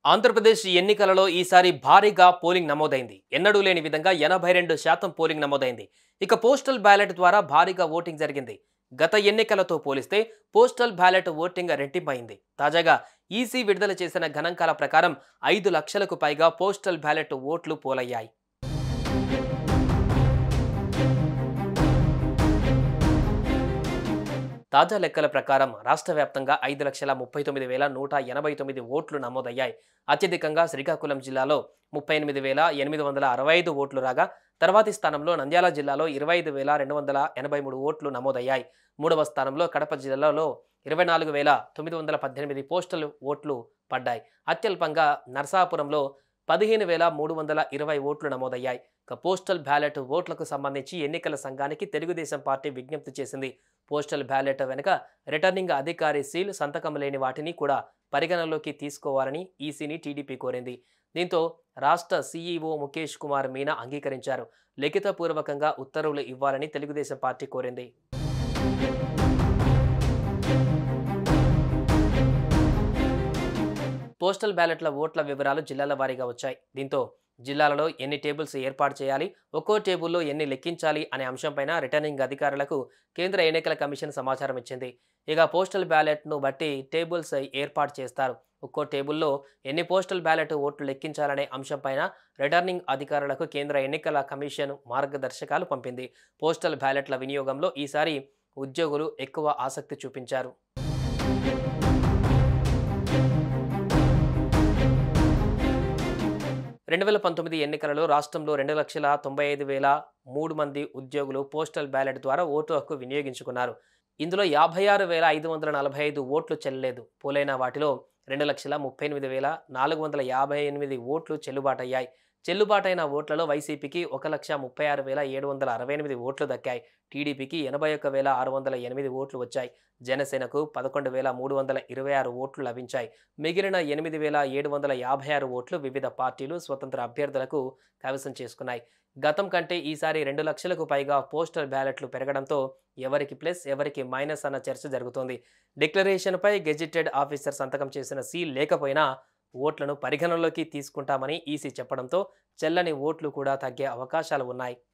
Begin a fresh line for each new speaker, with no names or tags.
ఆంధ్రప్రదేశ్ ఎన్నికలలో ఈసారి భారీగా పోలింగ్ నమోదైంది ఎన్నడూ లేని విధంగా ఎనభై రెండు శాతం పోలింగ్ నమోదైంది ఇక పోస్టల్ బ్యాలెట్ ద్వారా భారీగా ఓటింగ్ జరిగింది గత ఎన్నికలతో పోలిస్తే పోస్టల్ బ్యాలెట్ ఓటింగ్ రెట్టింపైంది తాజాగా ఈసీ విడుదల చేసిన గణాంకాల ప్రకారం ఐదు లక్షలకు పైగా పోస్టల్ బ్యాలెట్ ఓట్లు పోలయ్యాయి తాజా లెక్కల ప్రకారం రాష్ట్ర వ్యాప్తంగా ఐదు లక్షల ముప్పై తొమ్మిది వేల నూట ఎనభై తొమ్మిది ఓట్లు నమోదయ్యాయి అత్యధికంగా శ్రీకాకుళం జిల్లాలో ముప్పై ఎనిమిది వేల ఎనిమిది వందల అరవై ఐదు ఓట్లు రాగా తర్వాతి స్థానంలో నంద్యాల జిల్లాలో ఇరవై ఐదు వేల రెండు వందల ఎనభై మూడు ఓట్లు నమోదయ్యాయి మూడవ స్థానంలో కడప జిల్లాలో ఇరవై నాలుగు వేల తొమ్మిది వందల పద్దెనిమిది పోస్టల్ ఓట్లు పడ్డాయి అత్యల్పంగా నర్సాపురంలో పదిహేను వేల మూడు వందల ఇరవై ఓట్లు నమోదయ్యాయి ఇక పోస్టల్ బ్యాలెట్ ఓట్లకు సంబంధించి ఎన్నికల సంఘానికి తెలుగుదేశం పార్టీ విజ్ఞప్తి చేసింది పోస్టల్ బ్యాలెట్ వెనుక రిటర్నింగ్ అధికారి సీల్ సంతకం లేని వాటిని కూడా పరిగణనలోకి తీసుకోవాలని ఈసీని టీడీపీ కోరింది దీంతో రాష్ట్ర సీఈఓ ముఖేష్ కుమార్ మీనా అంగీకరించారు లిఖితపూర్వకంగా ఉత్తర్వులు ఇవ్వాలని తెలుగుదేశం పార్టీ కోరింది పోస్టల్ బ్యాలెట్ల ఓట్ల వివరాలు జిల్లాల వారీగా వచ్చాయి దీంతో జిల్లాలలో ఎన్ని టేబుల్స్ ఏర్పాటు చేయాలి ఒక్కో టేబుల్లో ఎన్ని లెక్కించాలి అనే అంశంపైన రిటర్నింగ్ అధికారులకు కేంద్ర ఎన్నికల కమిషన్ సమాచారం ఇచ్చింది ఇక పోస్టల్ బ్యాలెట్ను బట్టి టేబుల్స్ ఏర్పాటు చేస్తారు ఒక్కో టేబుల్లో ఎన్ని పోస్టల్ బ్యాలెట్ ఓట్లు లెక్కించాలనే అంశంపైన రిటర్నింగ్ అధికారులకు కేంద్ర ఎన్నికల కమిషన్ మార్గదర్శకాలు పంపింది పోస్టల్ బ్యాలెట్ల వినియోగంలో ఈసారి ఉద్యోగులు ఎక్కువ ఆసక్తి చూపించారు రెండు వేల పంతొమ్మిది ఎన్నికలలో రాష్ట్రంలో రెండు లక్షల తొంభై ఐదు వేల మూడు మంది ఉద్యోగులు పోస్టల్ బ్యాలెట్ ద్వారా ఓటు హక్కు వినియోగించుకున్నారు ఇందులో యాభై ఆరు వేల ఐదు వందల నలభై ఐదు ఓట్లు చెల్లలేదు పోలైన వాటిలో రెండు లక్షల ముప్పై ఎనిమిది వేల నాలుగు వందల యాభై ఎనిమిది ఓట్లు చెల్లుబాటయ్యాయి చెల్లుబాటైన ఓట్లలో వైసీపీకి ఒక లక్ష ముప్పై ఆరు వేల ఏడు వందల అరవై ఎనిమిది ఓట్లు దక్కాయి టీడీపీకి ఎనభై ఒక్క వేల ఆరు వందల ఎనిమిది ఓట్లు వచ్చాయి జనసేనకు పదకొండు వేల మూడు వందల ఇరవై ఆరు ఓట్లు లభించాయి మిగిలిన ఎనిమిది వేల ఏడు వందల యాభై ఆరు ఓట్లు వివిధ పార్టీలు స్వతంత్ర అభ్యర్థులకు కైవసం చేసుకున్నాయి గతం కంటే ఈసారి రెండు లక్షలకు పైగా పోస్టల్ బ్యాలెట్లు పెరగడంతో ఎవరికి ప్లస్ ఎవరికి మైనస్ అన్న చర్చ జరుగుతోంది డిక్లరేషన్పై గెజిటెడ్ ఆఫీసర్ సంతకం చేసిన సీల్ లేకపోయినా ఓట్లను పరిగణనలోకి తీసుకుంటామని ఈసీ చెప్పడంతో చెల్లని ఓట్లు కూడా తగ్గే అవకాశాలు ఉన్నాయి